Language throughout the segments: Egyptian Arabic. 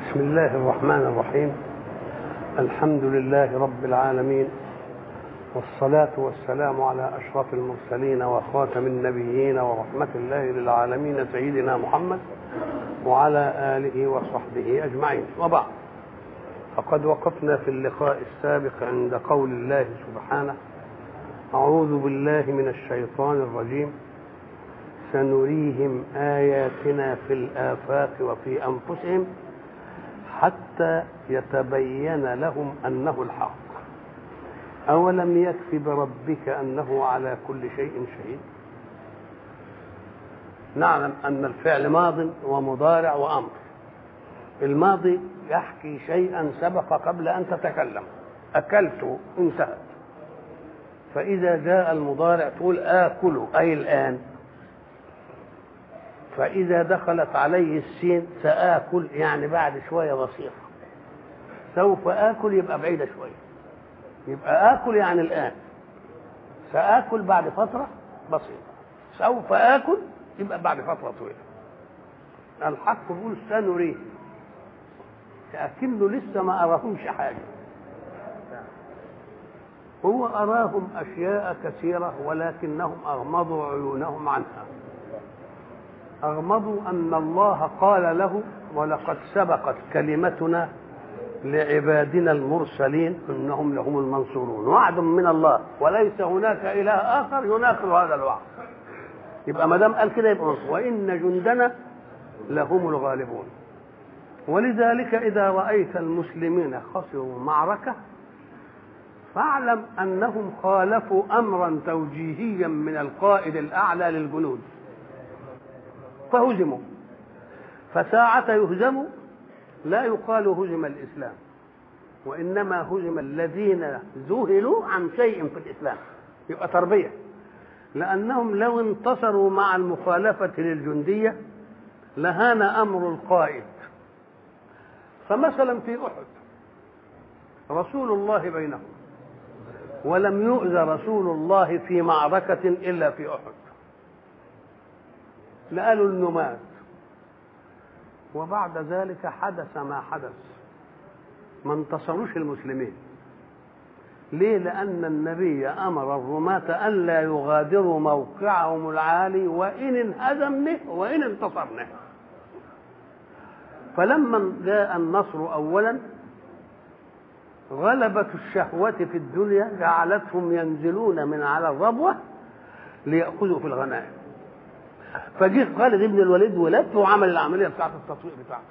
بسم الله الرحمن الرحيم الحمد لله رب العالمين والصلاة والسلام على أشرف المرسلين وخاتم النبيين ورحمة الله للعالمين سيدنا محمد وعلى آله وصحبه أجمعين وبعد فقد وقفنا في اللقاء السابق عند قول الله سبحانه أعوذ بالله من الشيطان الرجيم سنريهم آياتنا في الآفاق وفي أنفسهم حتى يتبين لهم أنه الحق أولم يكف بربك أنه على كل شيء شهيد نعلم أن الفعل ماض ومضارع وأمر الماضي يحكي شيئا سبق قبل أن تتكلم أكلت انتهت فإذا جاء المضارع تقول آكل أي الآن فإذا دخلت عليه السين سآكل يعني بعد شوية بسيطة سوف آكل يبقى بعيدة شوية يبقى آكل يعني الآن سآكل بعد فترة بسيطة سوف آكل يبقى بعد فترة طويلة الحق يقول سنريه لكنه لسه ما أراهمش حاجة هو أراهم أشياء كثيرة ولكنهم أغمضوا عيونهم عنها أغمضوا أن الله قال له ولقد سبقت كلمتنا لعبادنا المرسلين انهم لهم المنصورون وعد من الله وليس هناك اله اخر يناقض هذا الوعد يبقى ما دام قال كده يبقى وان جندنا لهم الغالبون ولذلك اذا رايت المسلمين خسروا معركه فاعلم انهم خالفوا امرا توجيهيا من القائد الاعلى للجنود فهزموا فساعة يهزموا لا يقال هزم الإسلام وإنما هزم الذين ذهلوا عن شيء في الإسلام يبقى تربية لأنهم لو انتصروا مع المخالفة للجندية لهان أمر القائد فمثلا في أحد رسول الله بينهم ولم يؤذى رسول الله في معركة إلا في أحد لقالوا انه مات وبعد ذلك حدث ما حدث ما انتصروش المسلمين ليه لان النبي امر الرماة الا يغادروا موقعهم العالي وان انهزمنا وان انتصرنا فلما جاء النصر اولا غلبة الشهوة في الدنيا جعلتهم ينزلون من على الربوة ليأخذوا في الغنائم فجه خالد بن الوليد ولف وعمل العمليه بتاعت التطويق بتاعته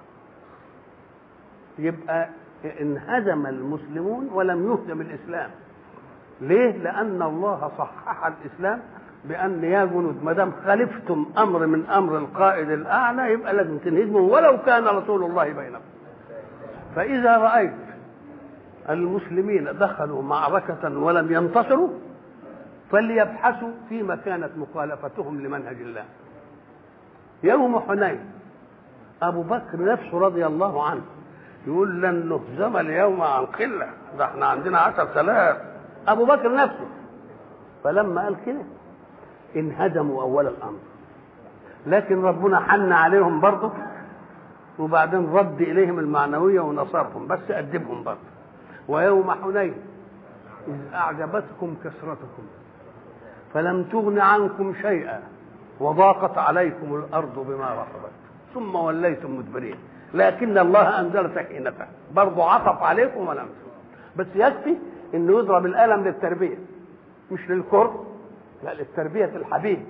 يبقى انهزم المسلمون ولم يهزم الاسلام ليه لان الله صحح الاسلام بان يا جنود ما دام خالفتم امر من امر القائد الاعلى يبقى لازم تنهزموا ولو كان رسول الله بينكم فاذا رايت المسلمين دخلوا معركه ولم ينتصروا فليبحثوا فيما كانت مخالفتهم لمنهج الله يوم حنين ابو بكر نفسه رضي الله عنه يقول لن نهزم اليوم عن قله ده احنا عندنا عشر آلاف ابو بكر نفسه فلما قال كده انهزموا اول الامر لكن ربنا حن عليهم برضه وبعدين رد اليهم المعنويه ونصرهم بس ادبهم برضه ويوم حنين اذ اعجبتكم كثرتكم فلم تغن عنكم شيئا وضاقت عليكم الارض بما رحبت ثم وليتم مدبرين لكن الله انزل سكينته برضه عطف عليكم ولم بس يكفي انه يضرب الالم للتربيه مش للكر لا للتربيه الحبيب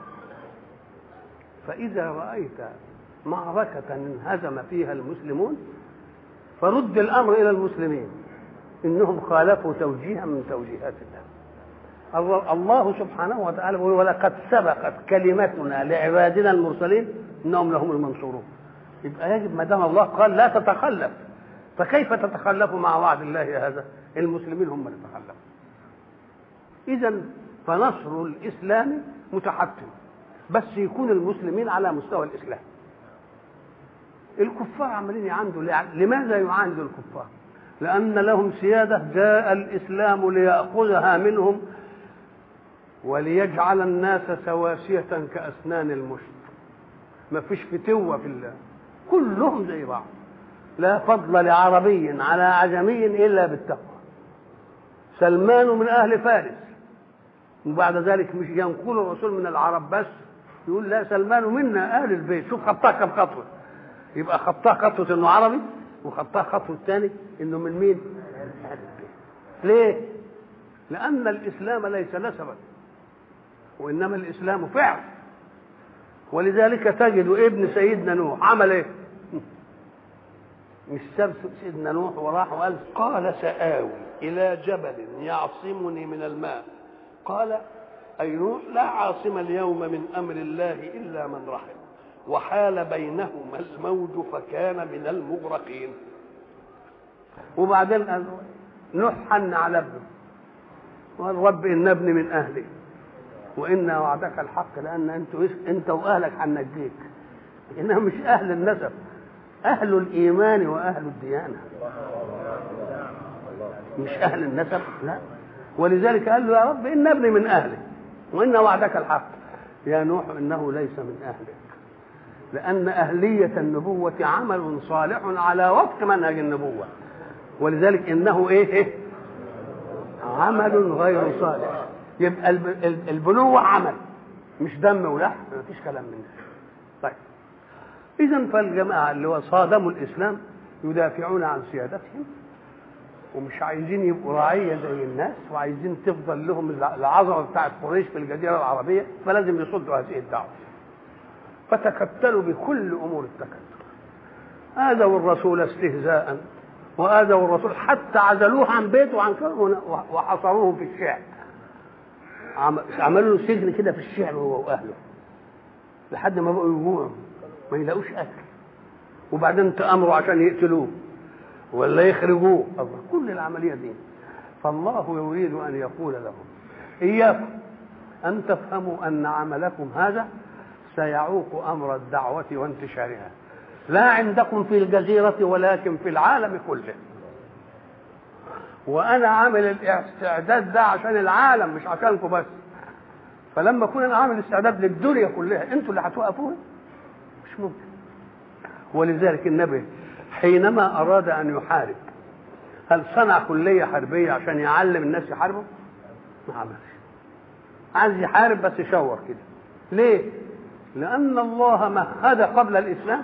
فاذا رايت معركه انهزم فيها المسلمون فرد الامر الى المسلمين انهم خالفوا توجيها من توجيهات الله الله سبحانه وتعالى يقول ولقد سبقت كلمتنا لعبادنا المرسلين انهم لهم المنصورون يبقى يجب ما دام الله قال لا تتخلف فكيف تتخلف مع وعد الله هذا المسلمين هم اللي تخلفوا اذا فنصر الاسلام متحتم بس يكون المسلمين على مستوى الاسلام الكفار عمالين يعاندوا لماذا يعاندوا الكفار لان لهم سياده جاء الاسلام لياخذها منهم وليجعل الناس سواسية كأسنان المشط ما فيش فتوة في الله كلهم زي بعض لا فضل لعربي على عجمي الا بالتقوى سلمان من اهل فارس وبعد ذلك مش ينقل الرسول من العرب بس يقول لا سلمان منا اهل البيت شوف خطاه كم خطوه يبقى خطاه خطوه انه عربي وخطاه خطوه الثاني انه من مين؟ اهل البيت ليه؟ لان الاسلام ليس نسبا وانما الاسلام فعل ولذلك تجد ابن سيدنا نوح عمل ايه؟ مش ساب سيدنا نوح وراح وقال قال سآوي إلى جبل يعصمني من الماء قال أي نوح لا عاصم اليوم من أمر الله إلا من رحم وحال بينهما الموج فكان من المغرقين وبعدين قال نوح حن على ابنه وقال رب إن ابني من أهلي وإن وعدك الحق لأن أنت أنت وأهلك هنجيك إنها مش أهل النسب أهل الإيمان وأهل الديانة مش أهل النسب لا ولذلك قال له يا رب إن ابني من أهلي وإن وعدك الحق يا نوح إنه ليس من أهلك لأن أهلية النبوة عمل صالح على وفق منهج النبوة ولذلك إنه إيه, إيه؟ عمل غير صالح يبقى البنوة عمل مش دم ولحم مفيش كلام من ده طيب إذا فالجماعة اللي هو صادموا الإسلام يدافعون عن سيادتهم ومش عايزين يبقوا رعية زي الناس وعايزين تفضل لهم العظمة بتاعت قريش في الجزيرة العربية فلازم يصدوا هذه الدعوة فتكتلوا بكل أمور التكتل آذوا الرسول استهزاء وآذوا الرسول حتى عزلوه عن بيته وعن وحصروه في الشعب عملوا له سجن كده في الشعب هو وأهله لحد ما بقوا يجوعوا ما يلاقوش اكل وبعدين تامروا عشان يقتلوه ولا يخرجوه الله كل العمليه دي فالله يريد ان يقول لهم اياكم ان تفهموا ان عملكم هذا سيعوق امر الدعوه وانتشارها لا عندكم في الجزيره ولكن في العالم كله وانا عامل الاستعداد ده عشان العالم مش عشانكم بس فلما اكون انا عامل استعداد للدنيا كلها انتوا اللي هتوقفوها مش ممكن ولذلك النبي حينما أراد أن يحارب هل صنع كلية حربية عشان يعلم الناس يحاربوا؟ ما عملش عايز يحارب بس يشور كده ليه؟ لأن الله مهد قبل الإسلام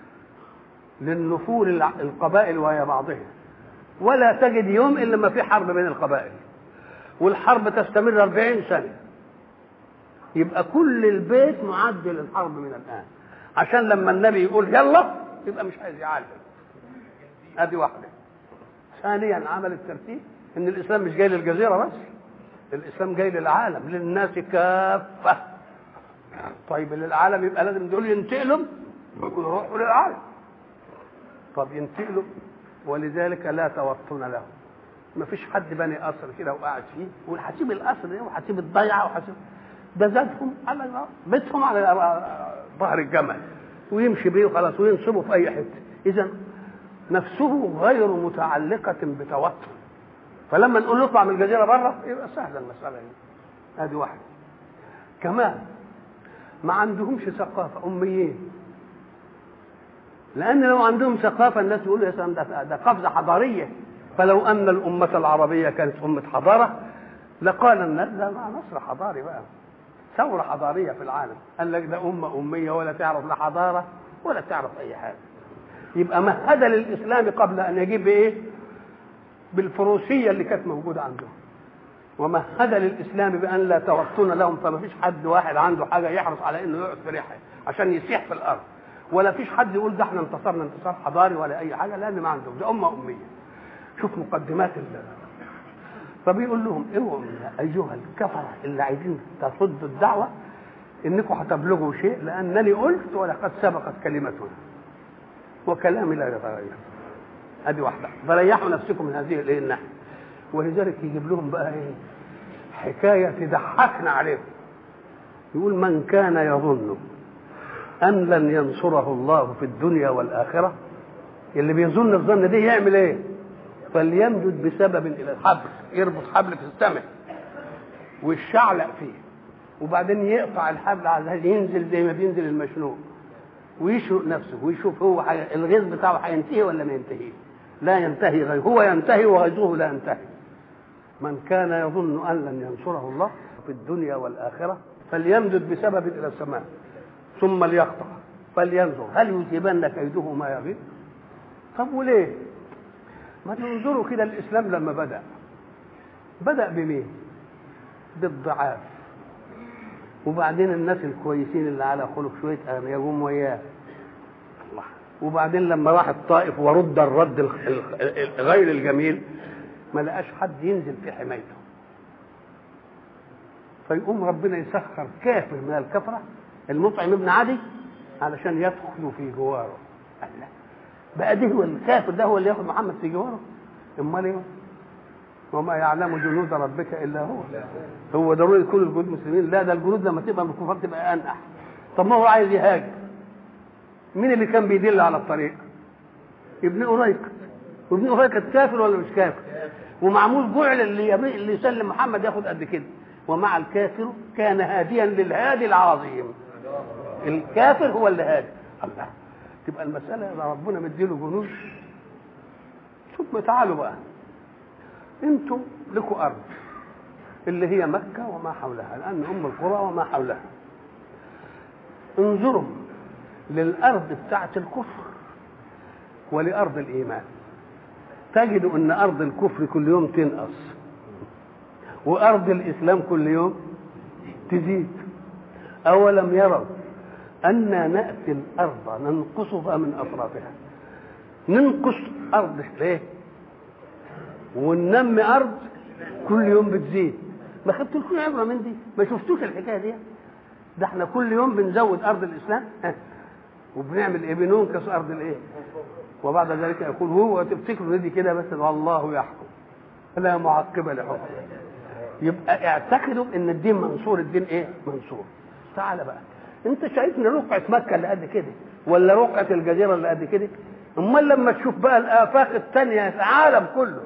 للنفور القبائل وهي بعضها ولا تجد يوم إلا ما في حرب بين القبائل والحرب تستمر أربعين سنة يبقى كل البيت معد للحرب من الآن عشان لما النبي يقول يلا يبقى مش عايز يعلم ادي واحده ثانيا عمل الترتيب ان الاسلام مش جاي للجزيره بس الاسلام جاي للعالم للناس كافه طيب للعالم يبقى لازم دول ينتقلوا ويروحوا للعالم طب ينتقلوا ولذلك لا توطن لهم ما فيش حد بني قصر كده وقاعد فيه يقول هسيب القصر ده وهسيب الضيعه وهسيب ده زادهم على بيتهم على ظهر الجمل ويمشي بيه وخلاص وينصبه في اي حته اذا نفسه غير متعلقه بتوتر فلما نقول له اطلع من الجزيره بره يبقى سهله المساله دي ادي واحده كمان ما عندهمش ثقافه اميين لان لو عندهم ثقافه الناس يقولوا يا سلام ده, ده قفزه حضاريه فلو ان الامه العربيه كانت امه حضاره لقال الناس ده نصر حضاري بقى ثورة حضارية في العالم قال لك ده أمة أمية ولا تعرف لا حضارة ولا تعرف أي حاجة يبقى مهد للإسلام قبل أن يجيب بإيه؟ بالفروسية اللي كانت موجودة عندهم ومهد للإسلام بأن لا توطن لهم فما فيش حد واحد عنده حاجة يحرص على إنه يقعد في ريحة عشان يسيح في الأرض ولا فيش حد يقول ده احنا انتصرنا انتصار حضاري ولا أي حاجة لأن ما عندهم ده أمة أمية شوف مقدمات الله فبيقول لهم اوعوا ايها الكفره اللي عايزين تصدوا الدعوه انكم هتبلغوا شيء لانني قلت ولقد سبقت كلمتنا وكلامي لا يتغير ادي واحده فريحوا نفسكم من هذه الايه الناحيه ولذلك يجيب لهم بقى ايه حكايه تضحكنا عليهم يقول من كان يظن ان لن ينصره الله في الدنيا والاخره اللي بيظن الظن دي يعمل ايه فليمدد بسبب الى الحبل يربط حبل في السماء والشعلق فيه وبعدين يقطع الحبل على ينزل زي ما بينزل المشنوق ويشرق نفسه ويشوف هو حي... الغيظ بتاعه هينتهي ولا ما ينتهيش لا ينتهي غيظه هو ينتهي وغيظه لا ينتهي من كان يظن ان لن ينصره الله في الدنيا والاخره فليمدد بسبب الى السماء ثم ليقطع فلينظر هل يذهبن كيده ما يغيظ طب وليه ما تنظروا كده الاسلام لما بدا بدا بمين بالضعاف وبعدين الناس الكويسين اللي على خلق شويه اغنياء يقوم وياه الله وبعدين لما راح الطائف ورد الرد غير الجميل ما لقاش حد ينزل في حمايته فيقوم ربنا يسخر كافر من الكفره المطعم ابن عدي علشان يدخلوا في جواره الله بقى ده هو الكافر ده هو اللي ياخد محمد في جواره امال ايه وما يعلم جنود ربك الا هو هو ضروري يكون الجنود مسلمين لا ده الجنود لما تبقى من الكفار تبقى انقح طب ما هو عايز يهاجر مين اللي كان بيدل على الطريق ابن أريكة وابن أريكة كافر ولا مش كافر ومعمول جعل اللي اللي يسلم محمد ياخد قد كده ومع الكافر كان هاديا للهادي العظيم الكافر هو اللي هادي الله تبقى المسألة ربنا مديله جنود ثم تعالوا بقى انتم لكم ارض اللي هي مكه وما حولها لان ام القرى وما حولها انظروا للارض بتاعه الكفر ولارض الايمان تجدوا ان ارض الكفر كل يوم تنقص وارض الاسلام كل يوم تزيد اولم يروا أنا نأتي الأرض ننقصها من أطرافها ننقص أرض ليه؟ وننمي أرض كل يوم بتزيد ما خدت لكم عبرة من دي ما شفتوش الحكاية دي ده احنا كل يوم بنزود أرض الإسلام ها وبنعمل ايه بننقص أرض الإيه وبعد ذلك يقول هو تفتكروا دي كده بس والله يحكم لا معقب لحكمه يبقى اعتقدوا ان الدين منصور الدين ايه منصور تعال بقى انت شايف ان رقعه مكه اللي قد كده ولا رقعه الجزيره اللي قد كده امال لما تشوف بقى الافاق الثانيه العالم كله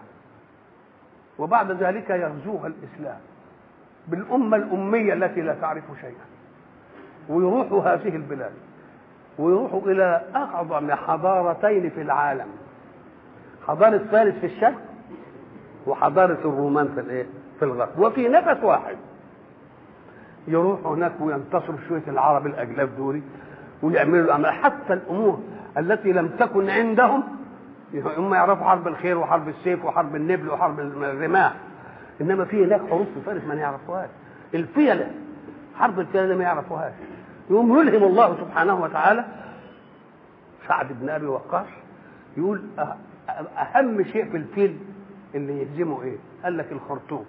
وبعد ذلك يغزوها الاسلام بالامه الاميه التي لا تعرف شيئا ويروحوا هذه البلاد ويروحوا الى اعظم حضارتين في العالم حضاره فارس في الشرق وحضاره الرومان في الايه في الغرب وفي نفس واحد يروحوا هناك وينتصروا شويه العرب الاجلاف دول ويعملوا الامر حتى الامور التي لم تكن عندهم هم يعرفوا حرب الخير وحرب السيف وحرب النبل وحرب الرماح انما في هناك حروب في فارس ما يعرفوهاش الفيله حرب الفيله ما يعرفوهاش يقوم يلهم الله سبحانه وتعالى سعد بن ابي وقاص يقول اهم شيء في الفيل اللي يهزمه ايه؟ قال لك الخرطوم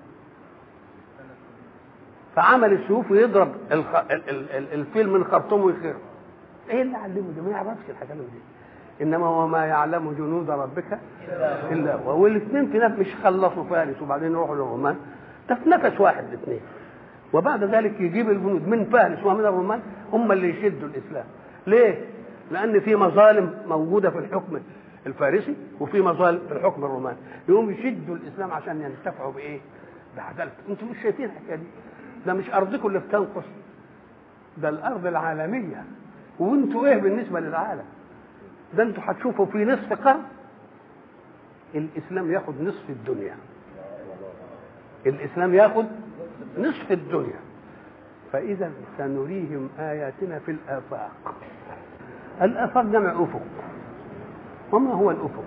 فعمل السيوف ويضرب الخ... الفيل من خرطوم ويخيره ايه اللي علمه ده ما يعرفش الحاجات دي انما هو ما يعلم جنود ربك الا هو والاثنين في نفس مش خلصوا فارس وبعدين يروحوا للرومان ده في نفس واحد الاثنين وبعد ذلك يجيب الجنود من فارس ومن الرومان هم اللي يشدوا الاسلام ليه؟ لان في مظالم موجوده في الحكم الفارسي وفي مظالم في الحكم الروماني يقوم يشدوا الاسلام عشان ينتفعوا بايه؟ بعدالته انتم مش شايفين الحكايه دي ده مش ارضكم اللي بتنقص ده الارض العالميه وانتوا ايه بالنسبه للعالم ده انتوا هتشوفوا في نصف قرن الاسلام ياخد نصف الدنيا الاسلام ياخد نصف الدنيا فاذا سنريهم اياتنا في الافاق الافاق جمع افق وما هو الافق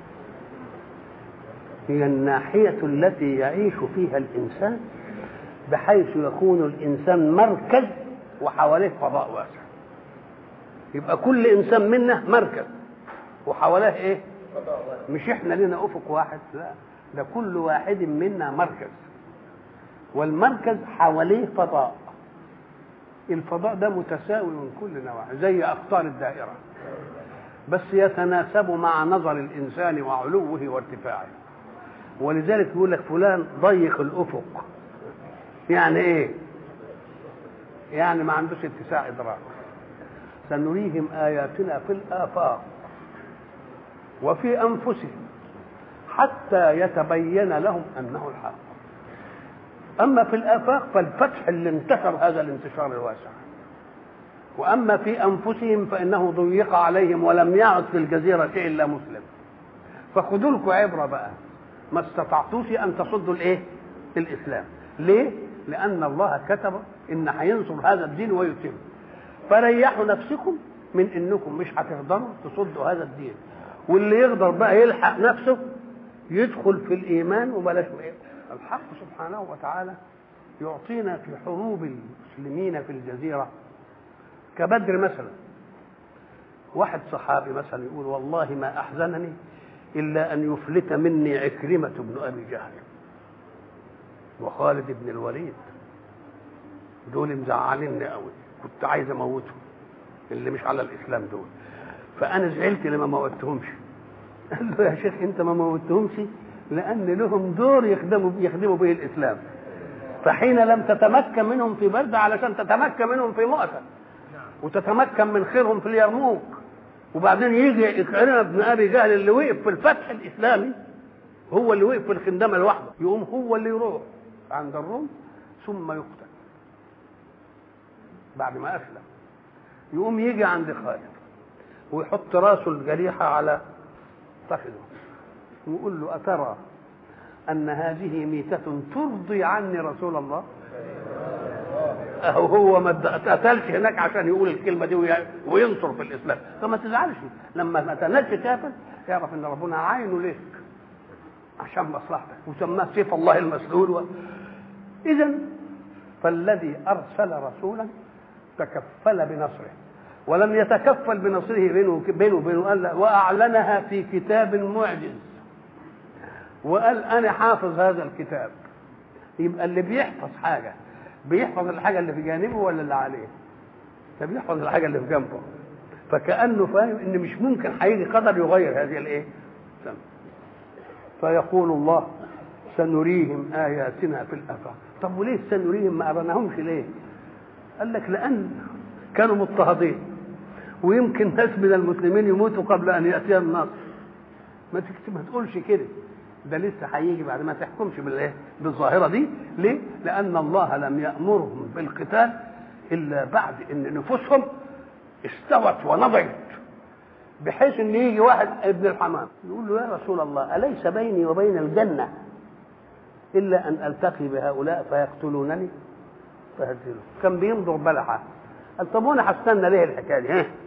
هي الناحيه التي يعيش فيها الانسان بحيث يكون الانسان مركز وحواليه فضاء واسع يبقى كل انسان منا مركز وحواليه ايه مش احنا لنا افق واحد لا ده كل واحد منا مركز والمركز حواليه فضاء الفضاء ده متساوي من كل نوع زي اقطار الدائره بس يتناسب مع نظر الانسان وعلوه وارتفاعه ولذلك يقول لك فلان ضيق الافق يعني ايه يعني ما عندوش اتساع ادراك سنريهم اياتنا في الافاق وفي انفسهم حتى يتبين لهم انه الحق اما في الافاق فالفتح اللي انتشر هذا الانتشار الواسع واما في انفسهم فانه ضيق عليهم ولم يعد في الجزيره شيء الا مسلم فخذوا لكم عبره بقى ما استطعتوش ان تصدوا الايه الاسلام ليه لان الله كتب ان هينصر هذا الدين ويتم فريحوا نفسكم من انكم مش هتقدروا تصدوا هذا الدين واللي يقدر بقى يلحق نفسه يدخل في الايمان وبلاش إيه؟ الحق سبحانه وتعالى يعطينا في حروب المسلمين في الجزيره كبدر مثلا واحد صحابي مثلا يقول والله ما احزنني الا ان يفلت مني عكرمه بن ابي جهل وخالد بن الوليد دول مزعليني قوي كنت عايز اموتهم اللي مش على الاسلام دول فانا زعلت لما موتهمش قال له يا شيخ انت ما موتهمش لان لهم دور يخدموا يخدموا به الاسلام فحين لم تتمكن منهم في برد علشان تتمكن منهم في مؤتة وتتمكن من خيرهم في اليرموك وبعدين يجي إكرمة بن ابي جهل اللي وقف في الفتح الاسلامي هو اللي وقف في الخندمه لوحده يقوم هو اللي يروح عند الروم ثم يقتل بعد ما اسلم يقوم يجي عند خالد ويحط راسه الجريحه على فخذه ويقول له أترى أن هذه ميتة ترضي عني رسول الله أهو هو ما اتقتلش هناك عشان يقول الكلمة دي وينصر في الإسلام فما تزعلش لما ما تنالش كافر اعرف إن ربنا عينه ليك عشان مصلحتك وسماه سيف الله المسلول و... إذا فالذي أرسل رسولا تكفل بنصره ولم يتكفل بنصره بينه بينه وبينه قال واعلنها في كتاب معجز وقال انا حافظ هذا الكتاب يبقى اللي بيحفظ حاجه بيحفظ الحاجه اللي في جانبه ولا اللي عليه ده بيحفظ الحاجه اللي في جنبه فكانه فاهم ان مش ممكن هيجي قدر يغير هذه الايه فيقول الله سنريهم اياتنا في الافاق طب وليه سنريهم ما ارناهمش ليه قال لك لان كانوا مضطهدين ويمكن ناس من المسلمين يموتوا قبل ان ياتي النصر ما ما تقولش كده ده لسه هيجي بعد ما تحكمش بالايه بالظاهره دي ليه لان الله لم يامرهم بالقتال الا بعد ان نفوسهم استوت ونضجت بحيث ان يجي واحد ابن الحمام يقول له يا رسول الله اليس بيني وبين الجنه الا ان التقي بهؤلاء فيقتلونني فهزلوا كان بيمضغ بلحه قال طب وانا هستنى ليه الحكايه دي؟ ها؟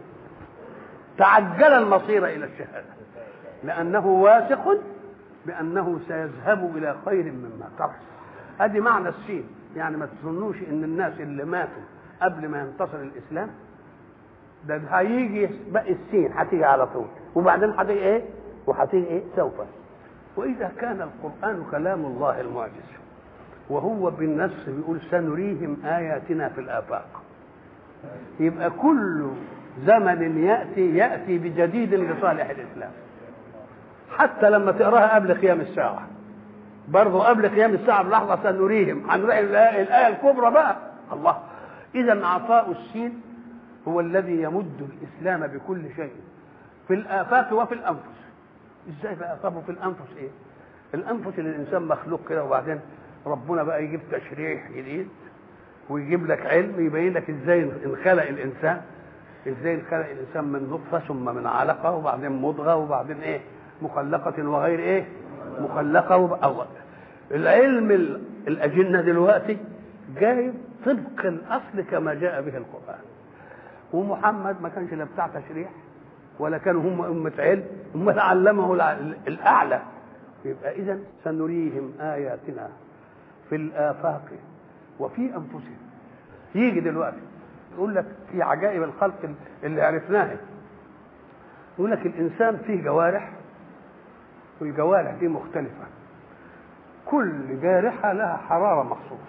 تعجل المصير الى الشهاده لانه واثق بانه سيذهب الى خير مما ترك ادي معنى السين يعني ما تظنوش ان الناس اللي ماتوا قبل ما ينتصر الاسلام ده هيجي بقى السين هتيجي على طول وبعدين هتيجي ايه وهتيجي ايه سوف واذا كان القران كلام الله المعجز وهو بالنفس بيقول سنريهم اياتنا في الافاق يبقى كل زمن ياتي ياتي بجديد لصالح الاسلام حتى لما تقراها قبل قيام الساعه برضه قبل قيام الساعه بلحظه سنريهم هنلاقي الايه الكبرى بقى الله اذا عطاء السين هو الذي يمد الاسلام بكل شيء في الافاق وفي الانفس ازاي بقى طب في الانفس ايه الانفس اللي الانسان مخلوق كده وبعدين ربنا بقى يجيب تشريح جديد ويجيب لك علم يبين لك ازاي انخلق الانسان ازاي انخلق الانسان من نطفه ثم من علقه وبعدين مضغه وبعدين ايه مخلقه وغير ايه مخلقه وب... العلم الاجنه دلوقتي جاي طبق الاصل كما جاء به القران ومحمد ما كانش لا بتاع تشريح ولا كانوا هم أمة علم هم علمه الأعلى يبقى إذا سنريهم آياتنا في الآفاق وفي أنفسهم يجي دلوقتي يقول لك في عجائب الخلق اللي عرفناها يقول لك الإنسان فيه جوارح والجوارح دي مختلفة كل جارحة لها حرارة مخصوصة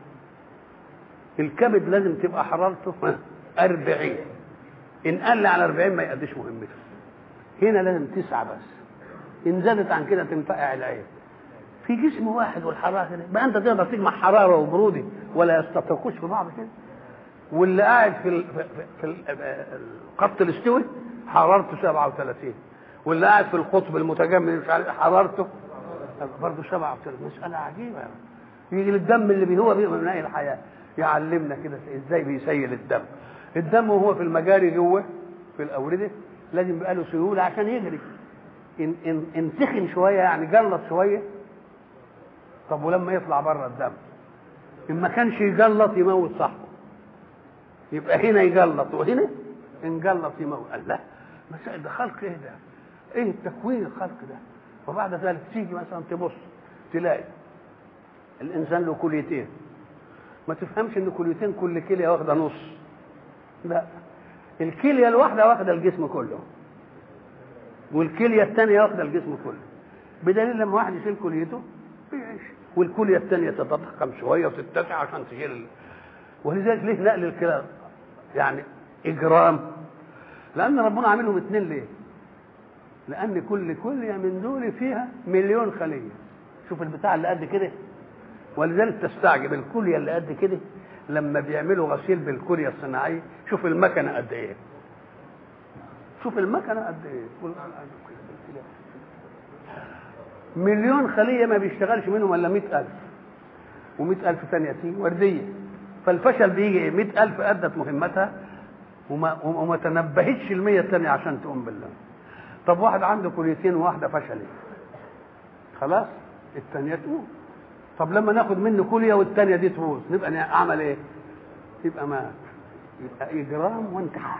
الكبد لازم تبقى حرارته أربعين إن قل على أربعين ما يقدش مهمته هنا لازم تسعة بس إن زادت عن كده تنفقع العين في جسم واحد والحرارة كده بقى أنت تقدر تجمع حرارة وبرودة ولا يستطرقوش في بعض كده واللي قاعد في ال في, ال في الخط الاستوي حرارته 37 واللي قاعد في القطب المتجمد مش عارف حرارته برضه 37 مسألة عجيبة يجي الدم اللي هو بيه من الحياة يعلمنا كده ازاي بيسيل الدم الدم وهو في المجاري جوه في الاورده لازم يبقى له سيوله عشان يجري ان ان ان سخن شويه يعني جلط شويه طب ولما يطلع بره الدم ان ما كانش يجلط يموت صاحبه يبقى هنا يجلط وهنا ان جلط يموت قال لا مسائل ده خلق ايه ده؟ ايه التكوين الخلق ده؟ وبعد ذلك تيجي مثلا تبص تلاقي الانسان له كليتين ما تفهمش ان كليتين كل كليه واخده نص لا الكليه الواحده واخده الجسم كله والكليه الثانيه واخده الجسم كله بدليل لما واحد يشيل كليته بيعيش والكليه الثانيه تتضخم شويه وتتسع عشان تشيل ال... ولذلك ليه نقل الكلى يعني اجرام لان ربنا عاملهم اثنين ليه لان كل كليه من دول فيها مليون خليه شوف البتاع اللي قد كده ولذلك تستعجب الكليه اللي قد كده لما بيعملوا غسيل بالكليه الصناعيه شوف المكنه قد ايه شوف المكنه قد ايه مليون خليه ما بيشتغلش منهم الا 100000 و100000 ثانيه تيجي ورديه فالفشل بيجي ايه 100000 ادت مهمتها وما وما تنبهتش المية الثانية عشان تقوم بالله طب واحد عنده كليتين وواحدة فشلت خلاص الثانية تقوم طب لما ناخد منه كلية والثانية دي تبوظ نبقى اعمل ايه؟ يبقى مات يبقى إجرام وانتحار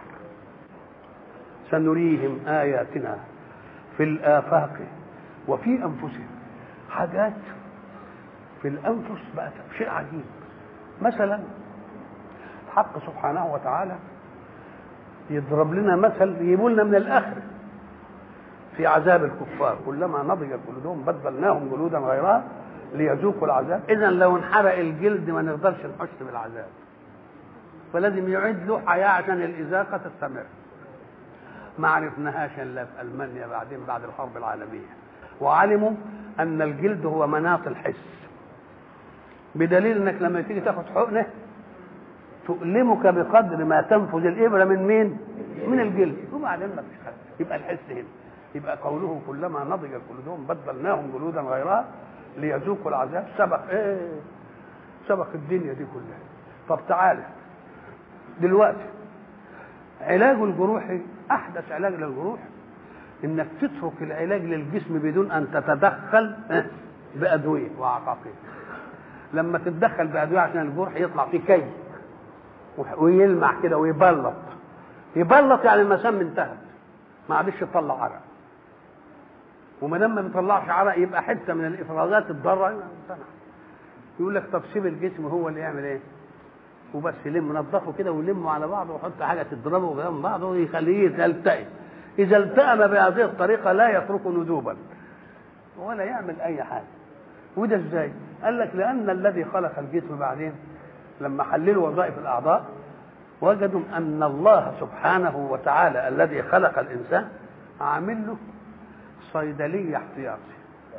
سنريهم آياتنا في الآفاق وفي أنفسهم حاجات في الأنفس بقت شيء عجيب مثلا الحق سبحانه وتعالى يضرب لنا مثل يجيبوا لنا من الآخر في عذاب الكفار كلما نضجت جلودهم بدلناهم جلودا غيرها ليذوقوا العذاب اذا لو انحرق الجلد ما نقدرش نحس بالعذاب فلازم يعيد له حياه عشان الازاقه تستمر ما عرفناهاش الا في المانيا بعدين بعد الحرب العالميه وعلموا ان الجلد هو مناط الحس بدليل انك لما تيجي تاخد حقنه تؤلمك بقدر ما تنفذ الابره من مين؟ من الجلد وبعدين ما فيش حاجه يبقى الحس هنا يبقى قوله كلما نضجت جلودهم بدلناهم جلودا غيرها ليذوقوا العذاب سبق ايه سبق الدنيا دي كلها طب تعالى دلوقتي علاج الجروح احدث علاج للجروح انك تترك العلاج للجسم بدون ان تتدخل بادويه وعقاقير لما تتدخل بادويه عشان الجرح يطلع فيه كي ويلمع كده ويبلط يبلط يعني المسام انتهت ما عادش يطلع عرق وما دام ما بيطلعش عرق يبقى حته من الافرازات الضاره امتنع يقول لك طب سيب الجسم هو اللي يعمل ايه وبس يلم نظفه كده ويلمه على بعضه ويحط حاجه تضربه جنب بعضه ويخليه يلتئم اذا التئم بهذه الطريقه لا يترك ندوبا ولا يعمل اي حاجه وده ازاي قال لك لان الذي خلق الجسم بعدين لما حللوا وظائف الاعضاء وجدوا ان الله سبحانه وتعالى الذي خلق الانسان عامل له صيدليه احتياطي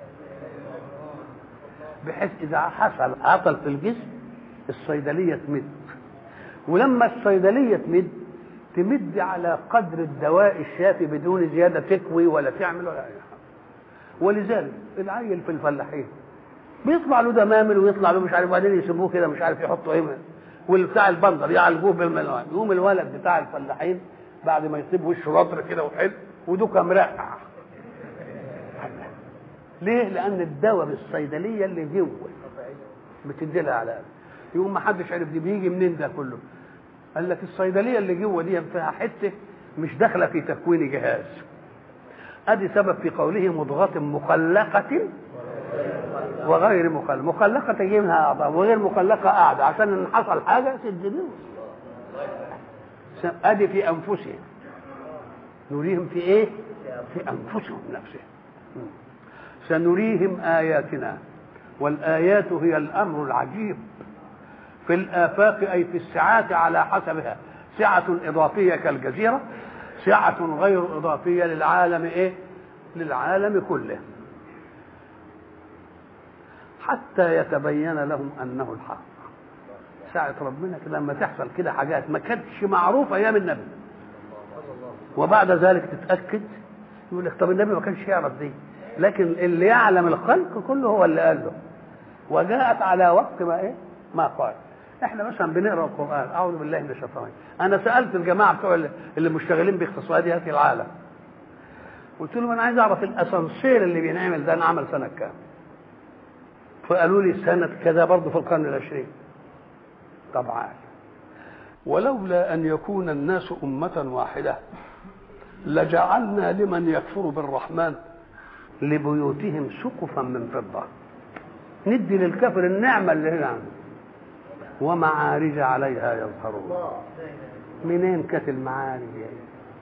بحيث اذا حصل عطل في الجسم الصيدليه تمد ولما الصيدليه تمد تمد على قدر الدواء الشافي بدون زياده تكوي ولا تعمل ولا اي حاجه ولذلك العيل في الفلاحين بيطلع له دمامل ويطلع له مش عارف بعدين يسيبوه كده مش عارف يحطوا ايه والبتاع البندر يعالجوه بالملوان يقوم الولد بتاع الفلاحين بعد ما يسيب وشه رطر كده وحلو ودوكا مرقع ليه؟ لأن الدواء بالصيدلية اللي جوه بتدي لها على يقوم ما حدش عرف دي بيجي منين ده كله قال لك الصيدلية اللي جوه دي فيها حتة مش داخلة في تكوين جهاز ادي سبب في قوله مضغة مخلقة وغير مخلقة مخلقة تجي منها أعضاء وغير مخلقة قاعدة عشان إن حصل حاجة سجلوا ادي في أنفسهم نريهم في إيه؟ في أنفسهم نفسهم سنريهم آياتنا والآيات هي الأمر العجيب في الآفاق أي في السعات على حسبها سعة إضافية كالجزيرة سعة غير إضافية للعالم إيه؟ للعالم كله حتى يتبين لهم أنه الحق ساعة ربنا كده لما تحصل كده حاجات ما كانتش معروفة أيام النبي وبعد ذلك تتأكد يقول لك طب النبي ما كانش يعرف دي لكن اللي يعلم الخلق كله هو اللي قال له وجاءت على وقت ما ايه ما قال احنا مثلا بنقرا القران اعوذ بالله من الشيطان انا سالت الجماعه بتوع اللي- اللي مشتغلين باقتصاديات العالم قلت لهم انا عايز اعرف الاسانسير اللي بينعمل ده انعمل سنه كام فقالوا لي سنه كذا برضه في القرن العشرين طبعا ولولا ان يكون الناس امه واحده لجعلنا لمن يكفر بالرحمن لبيوتهم سقفا من فضه ندي للكافر النعمه اللي هنا عنده ومعارج عليها يظهرون منين كانت المعارج يعني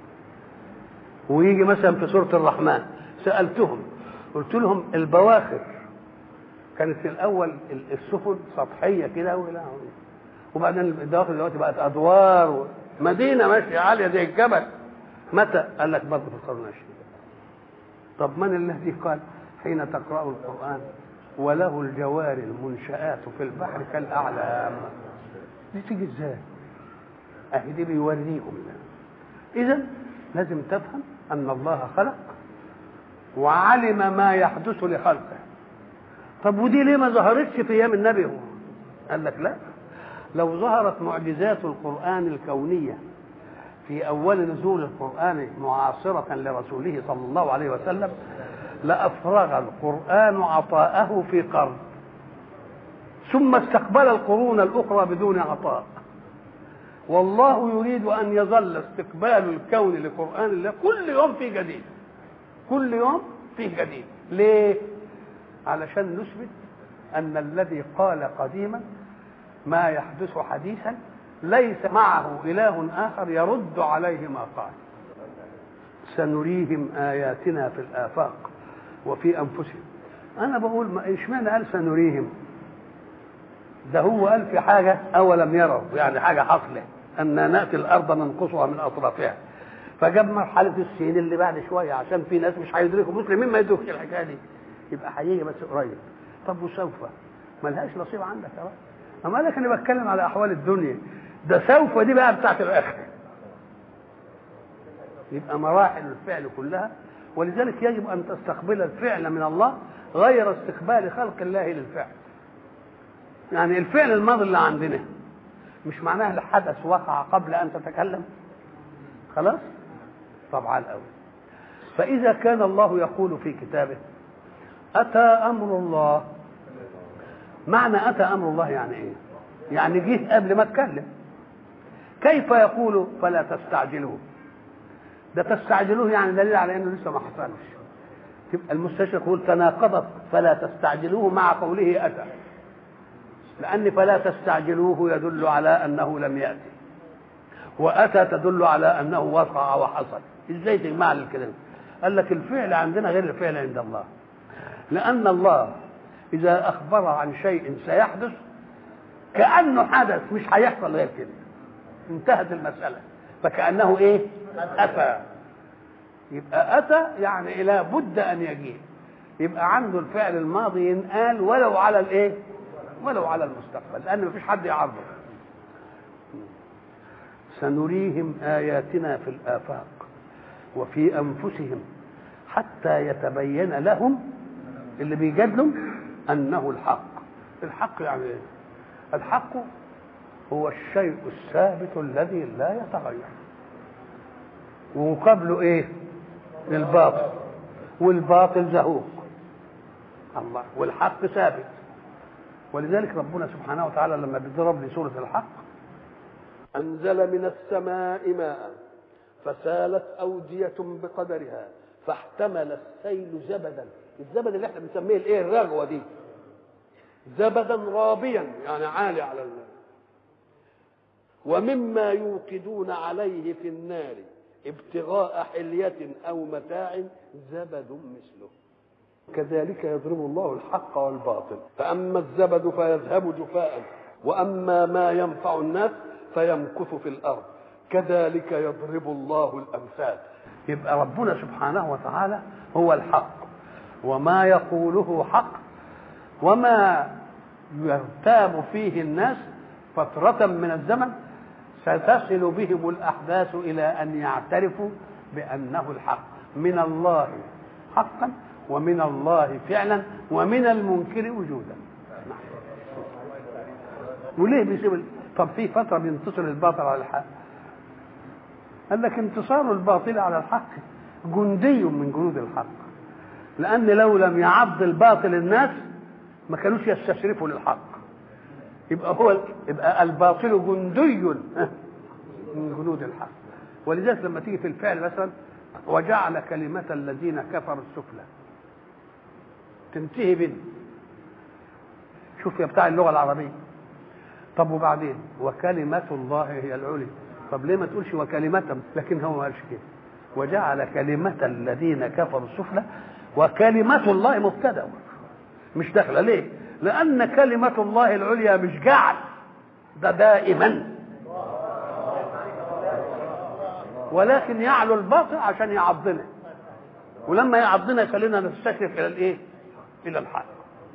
ويجي مثلا في سوره الرحمن سالتهم قلت لهم البواخر كانت في الاول السفن سطحيه كده ولا وبعدين البواخر دلوقتي بقت ادوار مدينه ماشيه عاليه زي الجبل متى؟ قال لك برضه في القرن العشرين طب من الذي قال حين تقرأ القرآن وله الجوار المنشآت في البحر كالأعلام دي تيجي ازاي؟ اهي دي بيوريهم إذا لازم تفهم أن الله خلق وعلم ما يحدث لخلقه طب ودي ليه ما ظهرتش في أيام النبي هو؟ قال لك لا لو ظهرت معجزات القرآن الكونية في أول نزول القرآن معاصرة لرسوله صلى الله عليه وسلم لأفرغ القرآن عطاءه في قرن ثم استقبل القرون الأخرى بدون عطاء والله يريد أن يظل استقبال الكون لقرآن الله كل يوم في جديد كل يوم فيه جديد ليه؟ علشان نثبت أن الذي قال قديما ما يحدث حديثا ليس معه إله آخر يرد عليه ما قال سنريهم آياتنا في الآفاق وفي أنفسهم أنا بقول ما اشمعنى قال سنريهم ده هو قال في حاجة أولم يروا يعني حاجة حصلة أن نأتي الأرض ننقصها من أطرافها فجاب مرحلة السين اللي بعد شوية عشان في ناس مش هيدركوا مسلمين ما يدركش الحكاية دي يبقى هيجي بس قريب طب وسوف ملهاش نصيب عندك يا رب أما قال لك أنا بتكلم على أحوال الدنيا ده سوف دي بقى بتاعت الآخر يبقى مراحل الفعل كلها ولذلك يجب أن تستقبل الفعل من الله غير استقبال خلق الله للفعل يعني الفعل الماضي اللي عندنا مش معناه الحدث وقع قبل أن تتكلم خلاص طبعا الأول فإذا كان الله يقول في كتابه أتى أمر الله معنى أتى أمر الله يعني إيه يعني جه قبل ما اتكلم كيف يقول فلا تستعجلوه ده تستعجلوه يعني دليل على انه لسه ما حصلش تبقى المستشرق يقول تناقضت فلا تستعجلوه مع قوله اتى لان فلا تستعجلوه يدل على انه لم ياتي واتى تدل على انه وقع وحصل ازاي تجمع الكلام قال لك الفعل عندنا غير الفعل عند الله لان الله اذا اخبر عن شيء سيحدث كانه حدث مش هيحصل غير كده انتهت المساله فكانه ايه اتى يبقى اتى يعني لا بد ان يجيء يبقى عنده الفعل الماضي ينقال ولو على الايه ولو على المستقبل لان مفيش حد يعرضه سنريهم اياتنا في الافاق وفي انفسهم حتى يتبين لهم اللي بيجادلوا انه الحق الحق يعني ايه الحق هو الشيء الثابت الذي لا يتغير ومقابله ايه الباطل والباطل زهوق الله والحق ثابت ولذلك ربنا سبحانه وتعالى لما بيضرب لي سوره الحق انزل من السماء ماء فسالت اوديه بقدرها فاحتمل السيل زبدا الزبد اللي احنا بنسميه الايه الرغوه دي زبدا رابيا يعني عالي على النار ومما يوقدون عليه في النار ابتغاء حلية أو متاع زبد مثله كذلك يضرب الله الحق والباطل فأما الزبد فيذهب جفاء وأما ما ينفع الناس فيمكث في الأرض كذلك يضرب الله الأمثال يبقى ربنا سبحانه وتعالى هو الحق وما يقوله حق وما يرتاب فيه الناس فترة من الزمن ستصل بهم الأحداث إلى أن يعترفوا بأنه الحق من الله حقا ومن الله فعلا ومن المنكر وجودا وليه بيسيب ال- طب في فتره بينتصر الباطل على الحق قال لك انتصار الباطل على الحق جندي من جنود الحق لان لو لم يعض الباطل الناس ما كانوش يستشرفوا للحق يبقى هو يبقى الباطل جندي من جنود الحق ولذلك لما تيجي في الفعل مثلا وجعل كلمة الذين كفروا السفلى تنتهي بين شوف يا بتاع اللغة العربية طب وبعدين وكلمة الله هي العليا طب ليه ما تقولش وكلمة لكن هو ما قالش كده وجعل كلمة الذين كفروا السفلى وكلمة الله مبتدأ مش داخلة ليه؟ لأن كلمة الله العليا مش جعل ده دائما ولكن يعلو الباطل عشان يعضنا ولما يعضنا يخلينا نستشرف الى الايه؟ الى الحق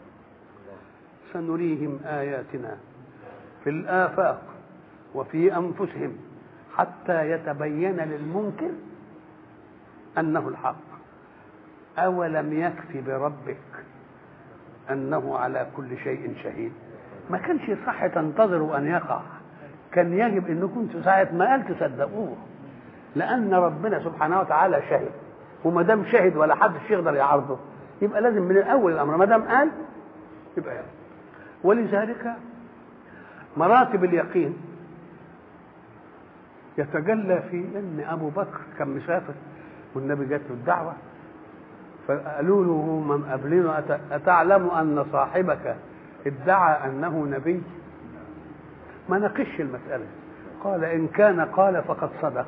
سنريهم اياتنا في الافاق وفي انفسهم حتى يتبين للمنكر انه الحق اولم يكف بربك انه على كل شيء شهيد ما كانش صح تنتظروا ان يقع كان يجب انكم ساعه ما قال تصدقوه لان ربنا سبحانه وتعالى شهد وما دام شهد ولا حدش يقدر يعارضه يبقى لازم من الاول الامر ما دام قال يبقى يعني. ولذلك مراتب اليقين يتجلى في ان ابو بكر كان مسافر والنبي جات له الدعوه فقالوا له هم قابلينه أت- اتعلم ان صاحبك ادعى انه نبي ما ناقش المساله قال ان كان قال فقد صدق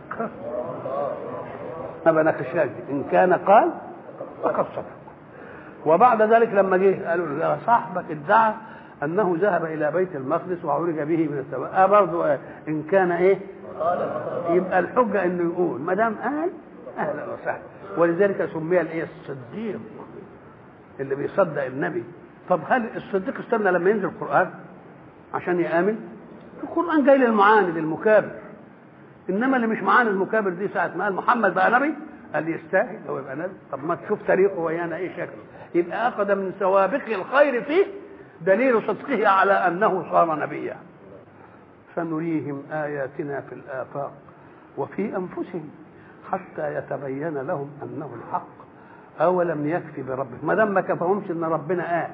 ما بناقشهاش دي. ان كان قال فقد صدق وبعد ذلك لما جه قالوا له يا صاحبك ادعى انه ذهب الى بيت المقدس وعرج به من السماء اه برضه ان كان ايه يبقى الحجه انه يقول ما دام قال اهلا وسهلا ولذلك سمي الايه الصديق اللي بيصدق النبي طب هل الصديق استنى لما ينزل القران عشان يامن القران جاي للمعاند المكابر انما اللي مش معاند المكابر دي ساعه ما قال محمد بقى نبي قال يستاهل هو يبقى نبي طب ما تشوف تاريخه ويانا ايه شكله يبقى اخذ من سوابق الخير فيه دليل صدقه على انه صار نبيا سنريهم اياتنا في الافاق وفي انفسهم حتى يتبين لهم انه الحق اولم يكفي بربك ما دام ما كفهمش ان ربنا قال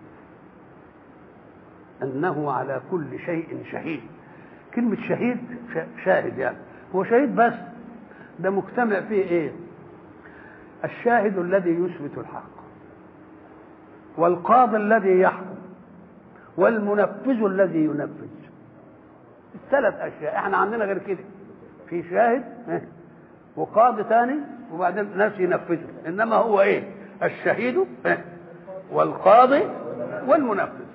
انه على كل شيء شهيد كلمه شهيد شا- شاهد يعني هو شهيد بس ده مجتمع فيه ايه الشاهد الذي يثبت الحق والقاضي الذي يحكم والمنفذ الذي ينفذ الثلاث اشياء احنا عندنا غير كده في شاهد اه، وقاضي ثاني وبعدين ناس ينفذوا انما هو ايه الشهيد اه، والقاضي والمنفذ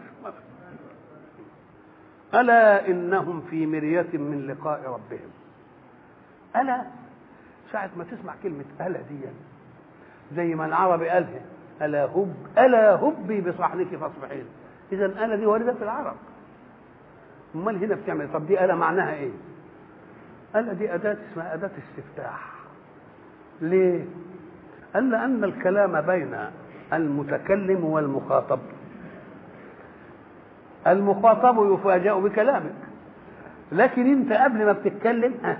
الا انهم في مريه من لقاء ربهم الا ساعه ما تسمع كلمه الا دي زي ما العربي قالها الا هب الا هبي بصحنك فاصبحين اذا الا دي وارده في العرب امال هنا بتعمل طب دي الا معناها ايه الا دي اداه اسمها اداه استفتاح ليه قال لان الكلام بين المتكلم والمخاطب المخاطب يفاجأ بكلامك لكن انت قبل ما بتتكلم ها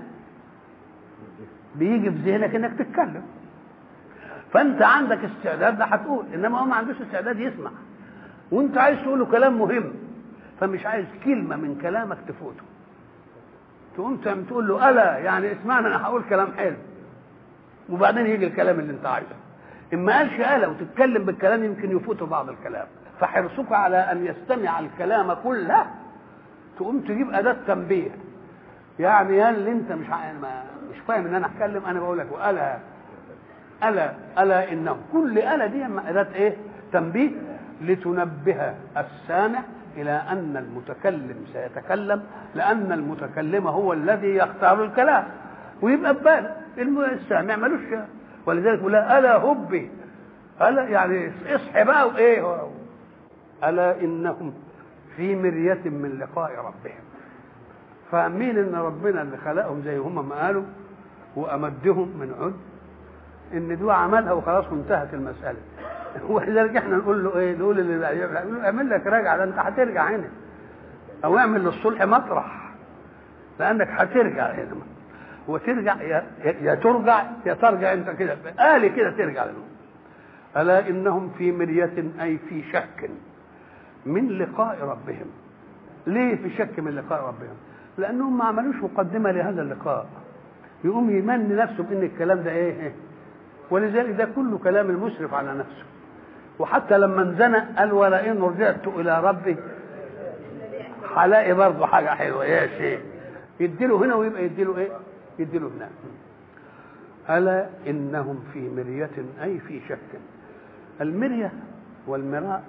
بيجي في ذهنك انك تتكلم فانت عندك استعداد ده هتقول انما هو ما عندوش استعداد يسمع وانت عايز تقول له كلام مهم فمش عايز كلمه من كلامك تفوته تقوم تعم تقول له الا يعني اسمعني انا هقول كلام حلو وبعدين يجي الكلام اللي انت عايزه ان ما قالش الا وتتكلم بالكلام يمكن يفوته بعض الكلام فحرصك على ان يستمع الكلام كله تقوم تجيب اداه تنبيه يعني يا اللي انت مش ع- ما مش فاهم ان انا اتكلم انا بقول لك الا الا الا انه كل الا دي اداه ايه تنبيه لتنبه السامع الى ان المتكلم سيتكلم لان المتكلم هو الذي يختار الكلام ويبقى ببال الم- السامع ملوش ولذلك بيقول لها الا هبي الا يعني اصحي بقى وايه الا انهم في مريه من لقاء ربهم فاهمين ان ربنا اللي خلقهم زي هم ما قالوا وامدهم من عد ان دول عملها وخلاص وانتهت المساله ولذلك احنا نقول له ايه نقول اللي نقول له اعمل لك راجعه ده انت هترجع هنا او اعمل للصلح مطرح لانك هترجع هنا وترجع يا, يا ترجع يا ترجع انت كده آلي كده ترجع لهم ألا إنهم في مرية أي في شك من لقاء ربهم ليه في شك من لقاء ربهم لأنهم ما عملوش مقدمة لهذا اللقاء يقوم يمني نفسه بأن الكلام ده إيه ولذلك ده كله كلام المسرف على نفسه وحتى لما انزنق قال ولئن رجعت إلى ربي هلاقي برضه حاجة حلوة يا شيخ يديله هنا ويبقى يديله إيه يديله هناك ألا إنهم في مرية أي في شك المرية والمراء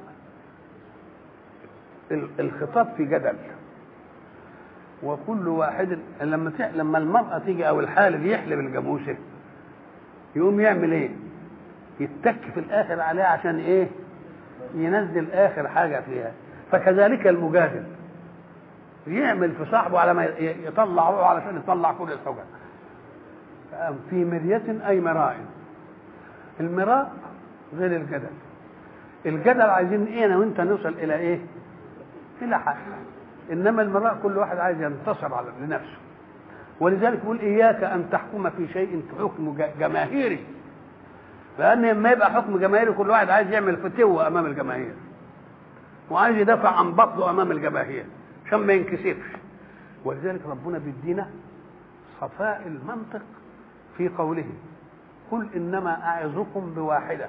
الخطاب في جدل وكل واحد لما لما المرأة تيجي أو الحالل يحلب الجاموسة يقوم يعمل إيه؟ يتك في الآخر عليها عشان إيه؟ ينزل آخر حاجة فيها فكذلك المجادل يعمل في صاحبه على ما يطلع روحه علشان يطلع كل الحجج في مرية أي مراء المراء غير الجدل الجدل عايزين ايه انا وانت نوصل الى ايه الى حق انما المراء كل واحد عايز ينتصر على لنفسه ولذلك يقول اياك ان تحكم في شيء حكم جماهيري لان لما يبقى حكم جماهيري كل واحد عايز يعمل فتوه امام الجماهير وعايز يدافع عن بطنه امام الجماهير عشان ما ينكسفش ولذلك ربنا بيدينا صفاء المنطق في قوله قل انما اعظكم بواحده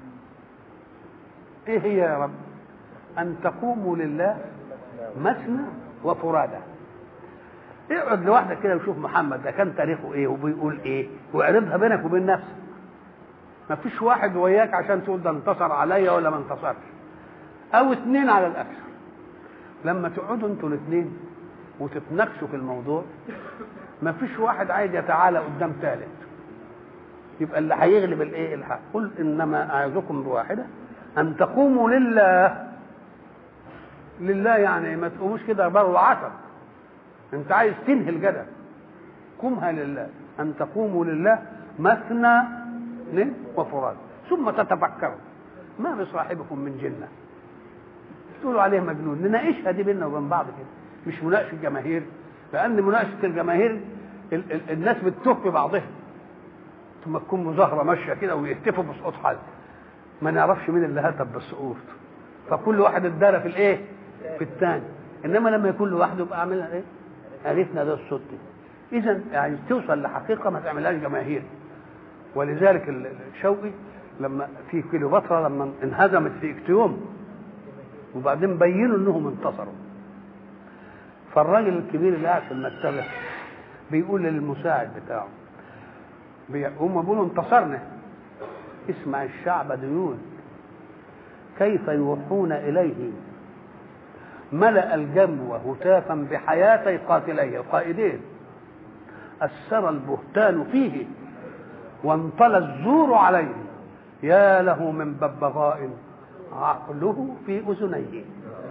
ايه هي يا رب ان تقوموا لله مثنى وفرادى اقعد لوحدك كده وشوف محمد ده كان تاريخه ايه وبيقول ايه واعرضها بينك وبين نفسك ما فيش واحد وياك عشان تقول ده انتصر عليا ولا ما انتصرش او اتنين على الاكثر لما تقعدوا انتوا الاثنين وتتناقشوا في الموضوع ما فيش واحد عايز يتعالى قدام ثالث يبقى اللي هيغلب الايه الحق قل انما اعظكم بواحده ان تقوموا لله لله يعني ما تقوموش كده بر العصر انت عايز تنهي الجدل قومها لله ان تقوموا لله مثنى وفراد ثم تتفكروا ما بصاحبكم من جنه تقولوا عليه مجنون نناقشها دي بيننا وبين بعض كده مش مناقشه جماهير لان مناقشه الجماهير ال- ال- الناس بتتوه في بعضها ثم تكون مظاهره ماشيه كده ويهتفوا بسقوط حد ما نعرفش مين اللي هتف بالسقوط فكل واحد ادارى في الايه في الثاني انما لما يكون لوحده يبقى اعملها ايه عرفنا ده الصوت دي اذا يعني توصل لحقيقه ما تعملهاش جماهير ولذلك ال- الشوقي لما في كليوباترا لما انهزمت في اكتيوم وبعدين بينوا انهم انتصروا فالراجل الكبير اللي قاعد في المكتبه بيقول للمساعد بتاعه بي- هم بيقولوا انتصرنا اسمع الشعب ديون كيف يوحون اليه ملأ الجمو هتافا بحياتي قاتليه القائدين أسر البهتان فيه وانطلى الزور عليه يا له من ببغاء عقله في أذنيه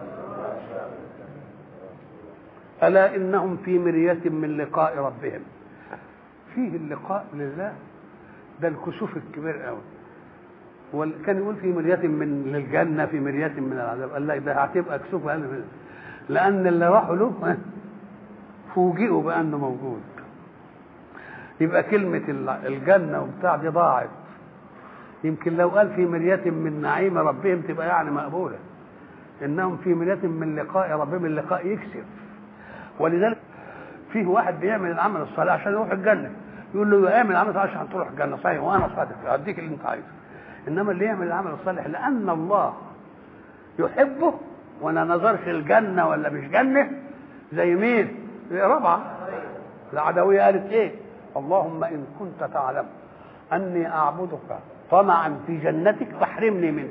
ألا إنهم في مرية من لقاء ربهم فيه اللقاء لله ده الكسوف الكبير قوي وكان يقول في مرية من للجنة في مرية من العذاب قال لك ده هتبقى كسوف أنا لأن اللي راحوا له فوجئوا بأنه موجود يبقى كلمة الجنة وبتاع دي ضاعت يمكن لو قال في مرية من نعيم ربهم تبقى يعني مقبولة إنهم في مرية من لقاء ربهم اللقاء يكسف ولذلك فيه واحد بيعمل العمل الصالح عشان يروح الجنة يقول له اعمل العمل الصالح عشان تروح الجنة صحيح وأنا صادق أديك اللي أنت عايزه إنما اللي يعمل العمل الصالح لأن الله يحبه وأنا نظرش الجنة ولا مش جنة زي مين؟ زي ربعة العدوية قالت إيه؟ اللهم إن كنت تعلم أني أعبدك طمعا في جنتك فاحرمني منه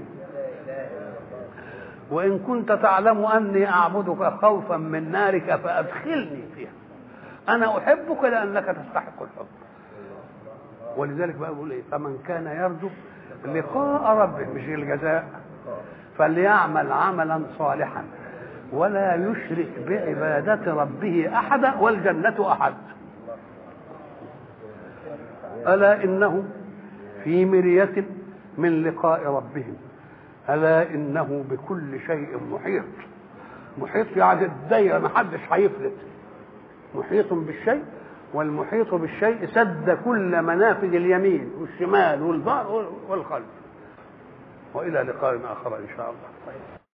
وإن كنت تعلم أني أعبدك خوفا من نارك فأدخلني فيها أنا أحبك لأنك تستحق الحب ولذلك بقى بقول إيه فمن كان يرجو لقاء ربه مش الجزاء فليعمل عملا صالحا ولا يشرك بعبادة ربه أحدا والجنة أحد ألا إنه في مرية من لقاء ربهم ألا إنه بكل شيء محيط محيط يعني الدايره ما حدش هيفلت محيط بالشيء والمحيط بالشيء سد كل منافذ اليمين والشمال والظهر والخلف والى لقاء اخر ان شاء الله